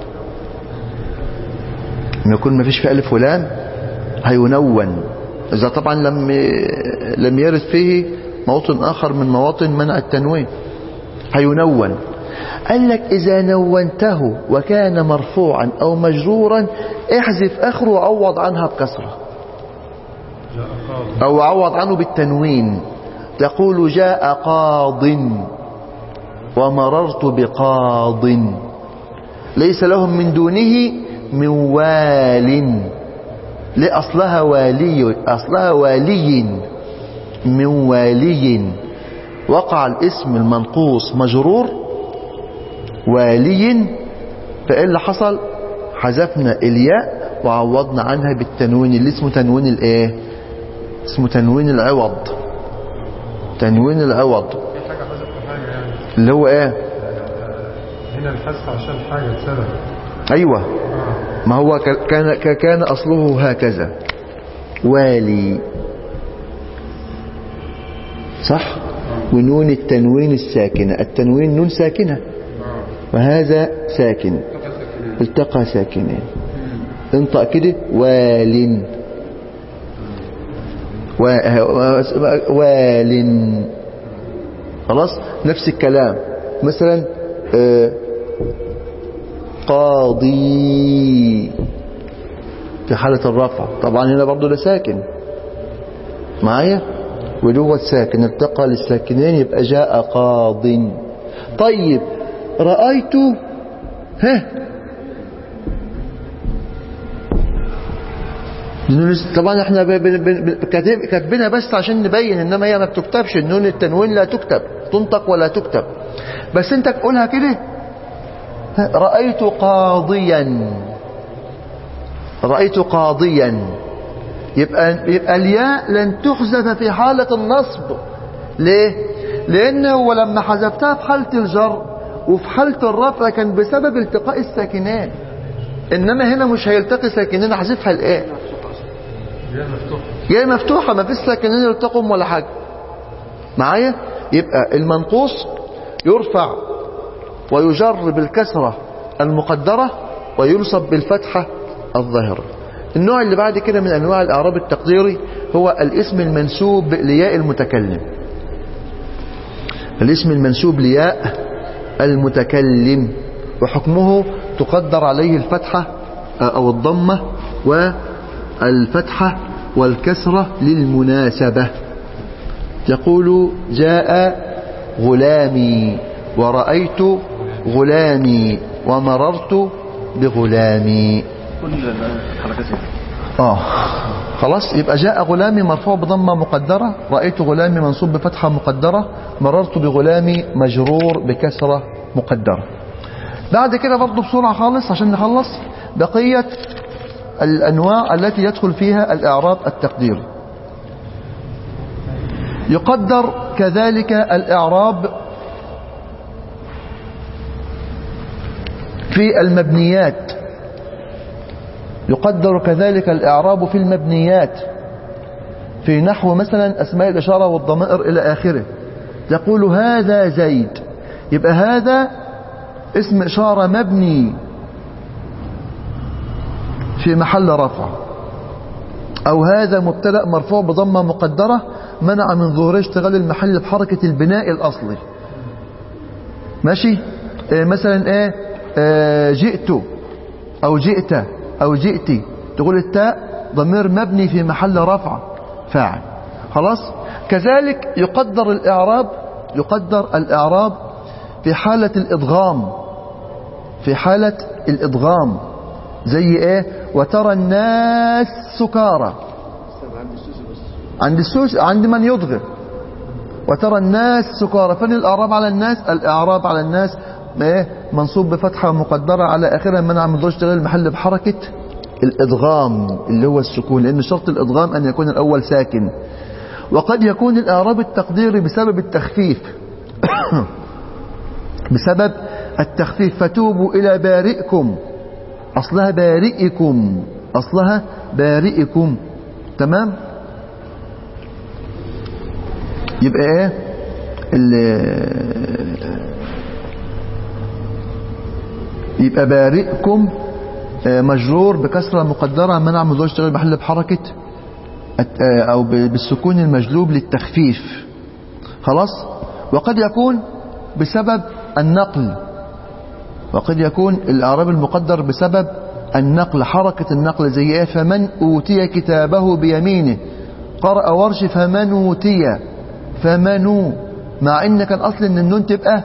Speaker 1: لما يكون ما فيش في ألف ولام هينون إذا طبعا لم لم يرد فيه موطن آخر من مواطن منع التنوين هينون قال لك إذا نونته وكان مرفوعا أو مجرورا احذف آخره وعوض عنها بكسرة أو عوض عنه بالتنوين تقول جاء قاض ومررت بقاض ليس لهم من دونه من وال لأصلها والي أصلها والي من والي وقع الاسم المنقوص مجرور والي فإيه اللي حصل حذفنا الياء وعوضنا عنها بالتنوين اللي اسمه تنوين الايه اسمه تنوين العوض تنوين العوض
Speaker 2: في حاجة حذف حاجة يعني
Speaker 1: اللي هو ايه
Speaker 2: هنا الحذف عشان حاجة سبب
Speaker 1: ايوه
Speaker 2: آه.
Speaker 1: ما هو ك- كان ك- كان اصله هكذا والي صح ونون التنوين الساكنة التنوين نون ساكنة وهذا ساكن التقى ساكنين انطق كده وال و- وال خلاص نفس الكلام مثلا آه، قاضي في حالة الرفع طبعا هنا برضو ده ساكن معايا ودوت ساكن التقى للساكنين يبقى جاء قاض طيب رأيت ها طبعا احنا ب- ب- ب- كاتب- كاتبينها بس عشان نبين انما هي ما بتكتبش النون التنوين لا تكتب تنطق ولا تكتب بس انت تقولها كده ها، رأيت قاضيا رأيت قاضيا يبقى, يبقى الياء لن تحذف في حالة النصب ليه لانه لما حذفتها في حالة الجر وفي حالة الرفع كان بسبب التقاء الساكنين انما هنا مش هيلتقي ساكنين احذفها الايه
Speaker 2: جاء مفتوح
Speaker 1: جاي مفتوحة ما فيش ساكنين يلتقوا ولا حاجة معايا يبقى المنقوص يرفع ويجر بالكسرة المقدرة وينصب بالفتحة الظاهرة النوع اللي بعد كده من أنواع الإعراب التقديري هو الاسم المنسوب لياء المتكلم الاسم المنسوب لياء المتكلم وحكمه تقدر عليه الفتحة أو الضمة والفتحة والكسرة للمناسبة يقول جاء غلامي ورأيت غلامي ومررت بغلامي
Speaker 3: كل الحركات دي.
Speaker 1: اه خلاص يبقى جاء غلامي مرفوع بضمه مقدره رايت غلامي منصوب بفتحه مقدره مررت بغلامي مجرور بكسره مقدره بعد كده برضه بسرعه خالص عشان نخلص بقيه الانواع التي يدخل فيها الاعراب التقديري يقدر كذلك الاعراب في المبنيات يقدر كذلك الإعراب في المبنيات في نحو مثلا أسماء الإشارة والضمائر إلى آخره تقول هذا زيد يبقى هذا اسم إشارة مبني في محل رفع أو هذا مبتدأ مرفوع بضمة مقدرة منع من ظهور اشتغال المحل بحركة البناء الأصلي ماشي إيه مثلا ايه آه جئت أو جئت أو جئت تقول التاء ضمير مبني في محل رفع فاعل خلاص كذلك يقدر الإعراب يقدر الإعراب في حالة الإدغام في حالة الإدغام زي إيه وترى الناس سكارى عند السوس عند من يضغم وترى الناس سكارى فين الإعراب على الناس الإعراب على الناس ايه منصوب بفتحة مقدرة على آخرها منع من ظهور اشتغال المحل بحركة الإدغام اللي هو السكون لأن شرط الإدغام أن يكون الأول ساكن وقد يكون الإعراب التقديري بسبب التخفيف بسبب التخفيف فتوبوا إلى بارئكم أصلها بارئكم أصلها بارئكم تمام يبقى ايه يبقى بارئكم مجرور بكسرة مقدرة منع من ظهور اشتغال محل بحركة أو بالسكون المجلوب للتخفيف خلاص وقد يكون بسبب النقل وقد يكون الإعراب المقدر بسبب النقل حركة النقل زي ايه فمن أوتي كتابه بيمينه قرأ ورش فمن أوتي فمنوا مع ان كان اصل ان النون تبقى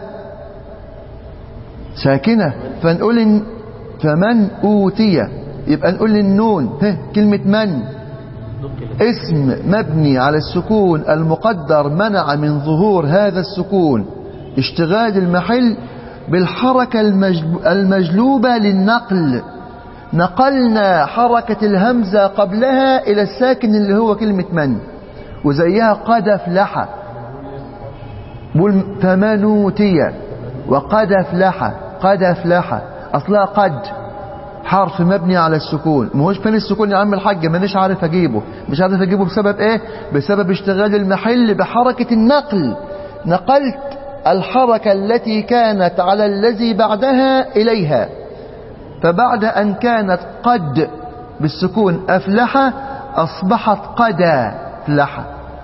Speaker 1: ساكنة فنقول إن فمن أوتي يبقى نقول النون ها كلمة من اسم مبني على السكون المقدر منع من ظهور هذا السكون اشتغال المحل بالحركة المجلوبة للنقل نقلنا حركة الهمزة قبلها إلى الساكن اللي هو كلمة من وزيها قد أفلح بقول فمن أوتي وقد أفلح قد أفلح أصلها قد حرف مبني على السكون ما هوش فين السكون يا عم الحاج مانيش عارف أجيبه مش عارف أجيبه بسبب إيه بسبب اشتغال المحل بحركة النقل نقلت الحركة التي كانت على الذي بعدها إليها فبعد أن كانت قد بالسكون أفلح أصبحت قد أفلح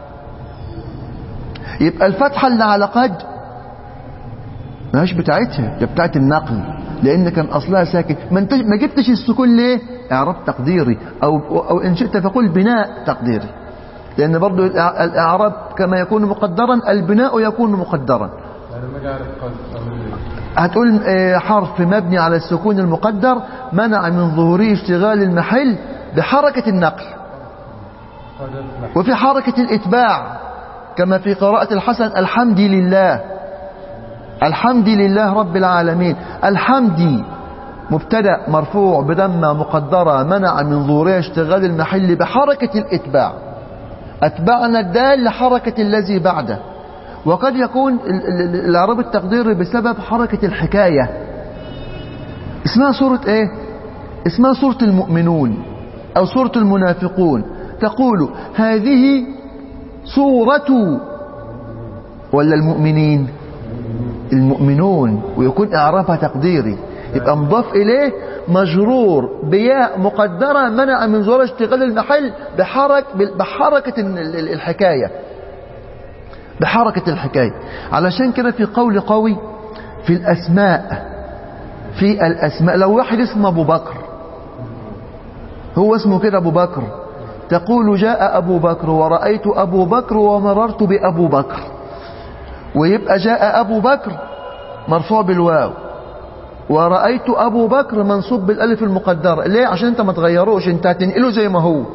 Speaker 1: يبقى الفتحة اللي على قد ماهيش بتاعتها ده بتاعت النقل لان كان اصلها ساكن ما انت ما جبتش السكون ليه اعراب تقديري او او ان شئت فقل بناء تقديري لان برضو الاعراب كما يكون مقدرا البناء يكون مقدرا
Speaker 2: يعني ما اعرف قد أعمل إيه؟
Speaker 1: هتقول آه، حرف مبني على السكون المقدر منع من ظهوره اشتغال المحل بحركة النقل
Speaker 2: قد أفلح
Speaker 1: وفي حركة الإتباع كما في قراءة الحسن الحمد لله الحمد لله رب العالمين الحمد مبتدأ مرفوع بدمة مقدرة منع من ظهورها اشتغال المحل بحركة الإتباع أتبعنا الدال لحركة الذي بعده وقد يكون ال- ال- ال- الإعراب التقديري بسبب حركة الحكاية اسمها سورة ايه اسمها سورة المؤمنون أو سورة المنافقون تقول هذه سورة ولا المؤمنين المؤمنون ويكون إعرابها تقديري يبقى مضاف إليه مجرور بياء مقدرة منع من ظهور اشتغال المحل بحرك بحركة ال- ال- الحكاية بحركة الحكاية علشان كده في قول قوي في الأسماء في الأسماء لو واحد اسمه أبو بكر هو اسمه كده أبو بكر تقول جاء أبو بكر ورأيت أبو بكر ومررت بأبو بكر ويبقى جاء أبو بكر مرفوع بالواو ورأيت أبو بكر منصوب بالألف المقدرة ليه عشان انت ما تغيروش انت هتنقله زي ما هو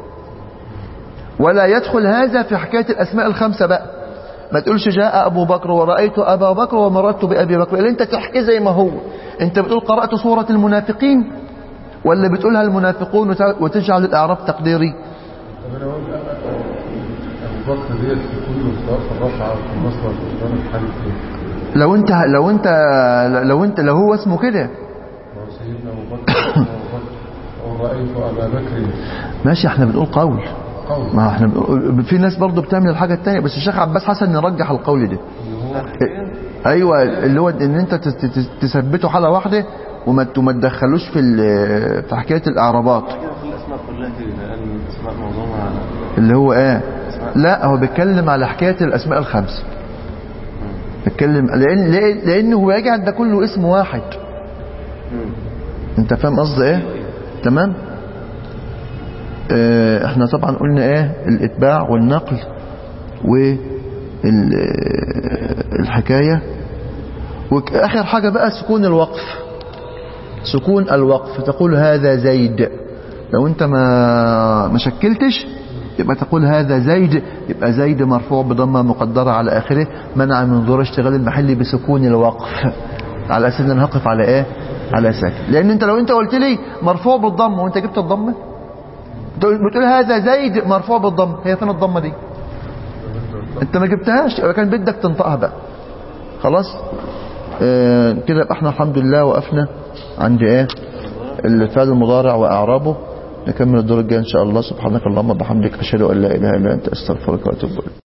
Speaker 1: ولا يدخل هذا في حكاية الأسماء الخمسة بقى ما تقولش جاء أبو بكر ورأيت أبا بكر ومررت بأبي بكر اللي انت تحكي زي ما هو انت بتقول قرأت سورة المنافقين ولا بتقولها المنافقون وت- وتجعل الإعراب تقديري
Speaker 2: طب انا اقول ابو بكر ديت تكون له في الرفعه وفي المصدر في الدار الحالي فين؟
Speaker 1: لو انت لو انت لو انت لو هو اسمه كده
Speaker 2: ما هو سيدنا ابو بكر سيدنا ابو بكر ورأيت ابا بكر
Speaker 1: ماشي احنا بنقول قول
Speaker 2: قول
Speaker 1: ما احنا بنقول- في ناس برضو بتعمل الحاجة التانية بس الشيخ عباس حسن يرجح القول ده
Speaker 2: اللي هو
Speaker 1: ايوه اللي هو ان انت تس- تس- تثبته حالة واحدة وما ت- وما تدخلوش في ال- في حكاية الاعرابات
Speaker 3: كده في الاسماء كلها كده لان الاسماء معظمها على
Speaker 1: اللي هو ايه لا هو بيتكلم على حكاية الاسماء الخمسة بيتكلم لان لأن- لانه هو يجعل ده كله اسم واحد انت فاهم قصدي ايه تمام اه احنا طبعا قلنا ايه الاتباع والنقل والحكاية واخر حاجة بقى سكون الوقف سكون الوقف تقول هذا زيد لو انت ما ما شكلتش يبقى تقول هذا زيد يبقى زيد مرفوع بضمه مقدره على اخره منع من ظهور اشتغال المحل بسكون الوقف على اساس ان هقف على ايه على ساكن لان انت لو انت قلت لي مرفوع بالضمه وانت جبت الضمه بتقول بتقول هذا زيد مرفوع بالضمه هي فين الضمه دي انت ما جبتهاش يبقى كان بدك تنطقها بقى خلاص آه كده يبقى احنا الحمد لله وقفنا عند ايه الفعل المضارع واعرابه نكمل الدور الجاي ان شاء الله سبحانك اللهم وبحمدك اشهد ان لا اله الا انت استغفرك واتوب اليك